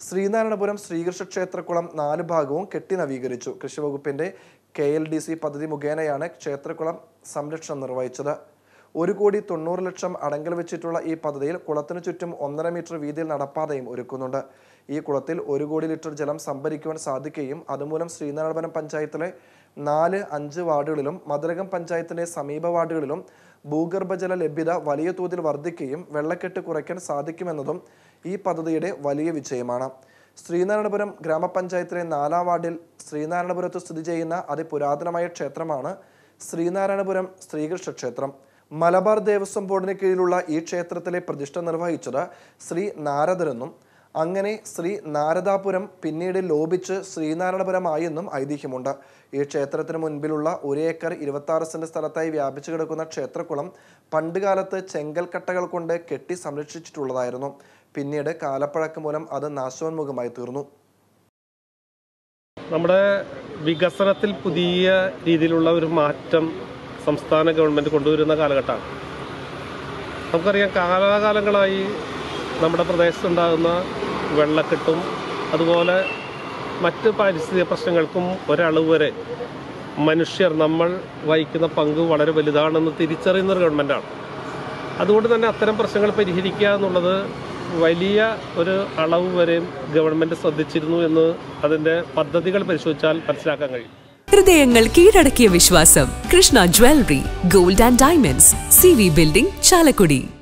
ശ്രീനാരായണപുരം ശ്രീകൃഷ്ണ ക്ഷേത്രക്കുളം നാല് ഭാഗവും കെട്ടി നവീകരിച്ചു കൃഷിവകുപ്പിന്റെ കെ എൽ ഡി സി പദ്ധതി മുഖേനയാണ് ക്ഷേത്രക്കുളം സംരക്ഷണം നിർവഹിച്ചത് ഒരു കോടി തൊണ്ണൂറ് ലക്ഷം അടങ്കൽ വെച്ചിട്ടുള്ള ഈ പദ്ധതിയിൽ കുളത്തിനു ചുറ്റും ഒന്നര മീറ്റർ വീതിയിൽ നടപ്പാതയും ഒരുക്കുന്നുണ്ട് ഈ കുളത്തിൽ ഒരു കോടി ലിറ്റർ ജലം സംഭരിക്കുവാൻ സാധിക്കുകയും അതുമൂലം ശ്രീനാരായണപുരം പഞ്ചായത്തിലെ നാല് അഞ്ച് വാർഡുകളിലും മധുരകം പഞ്ചായത്തിന്റെ സമീപ വാർഡുകളിലും ഭൂഗർഭജല ലഭ്യത വലിയ തോതിൽ വർദ്ധിക്കുകയും വെള്ളക്കെട്ട് കുറയ്ക്കാൻ സാധിക്കുമെന്നതും ഈ പദ്ധതിയുടെ വലിയ വിജയമാണ് ശ്രീനാരായണപുരം ഗ്രാമപഞ്ചായത്തിലെ നാലാം വാർഡിൽ ശ്രീനാരായണപുരത്ത് സ്ഥിതി ചെയ്യുന്ന അതിപുരാതനമായ ക്ഷേത്രമാണ് ശ്രീനാരായണപുരം ശ്രീകൃഷ്ണ ക്ഷേത്രം മലബാർ ദേവസ്വം ബോർഡിന് കീഴിലുള്ള ഈ ക്ഷേത്രത്തിലെ പ്രതിഷ്ഠ നിർവഹിച്ചത് ശ്രീ നാരദരെന്നും അങ്ങനെ ശ്രീ നാരദാപുരം പിന്നീട് ലോപിച്ച് ശ്രീനാരായണപുരമായെന്നും ഐതിഹ്യമുണ്ട് ഈ ക്ഷേത്രത്തിന് മുൻപിലുള്ള ഒരു ഏക്കർ ഇരുപത്തി ആറ് സെന്റ് സ്ഥലത്തായി വ്യാപിച്ചു കിടക്കുന്ന ക്ഷേത്രക്കുളം പണ്ടുകാലത്ത് ചെങ്കൽ കട്ടകൾ കൊണ്ട് കെട്ടി സംരക്ഷിച്ചിട്ടുള്ളതായിരുന്നു പിന്നീട് കാലപ്പഴക്കം മൂലം അത് നാശോന്മുഖമായി തീർന്നു നമ്മുടെ വികസനത്തിൽ പുതിയ രീതിയിലുള്ള ഒരു മാറ്റം സംസ്ഥാന ഗവൺമെൻറ് കൊണ്ടുവരുന്ന കാലഘട്ടമാണ് നമുക്കറിയാം കാലാകാലങ്ങളായി നമ്മുടെ പ്രദേശത്തുണ്ടാകുന്ന വെള്ളക്കെട്ടും അതുപോലെ മറ്റ് പാരിസ്ഥിതിക പ്രശ്നങ്ങൾക്കും ഒരളവ് വരെ മനുഷ്യർ നമ്മൾ വഹിക്കുന്ന പങ്ക് വളരെ വലുതാണെന്ന് തിരിച്ചറിയുന്ന ഒരു ഗവൺമെൻറ്റാണ് അതുകൊണ്ട് തന്നെ അത്തരം പ്രശ്നങ്ങൾ പരിഹരിക്കുക എന്നുള്ളത് വലിയ ഒരു അളവ് വരെയും ഗവൺമെൻറ് ശ്രദ്ധിച്ചിരുന്നു എന്ന് അതിൻ്റെ പദ്ധതികൾ പരിശോധിച്ചാൽ മനസ്സിലാക്കാൻ കഴിയും ഹൃദയങ്ങൾ കീഴടക്കിയ വിശ്വാസം Krishna jewellery gold and diamonds C V building Chalakudy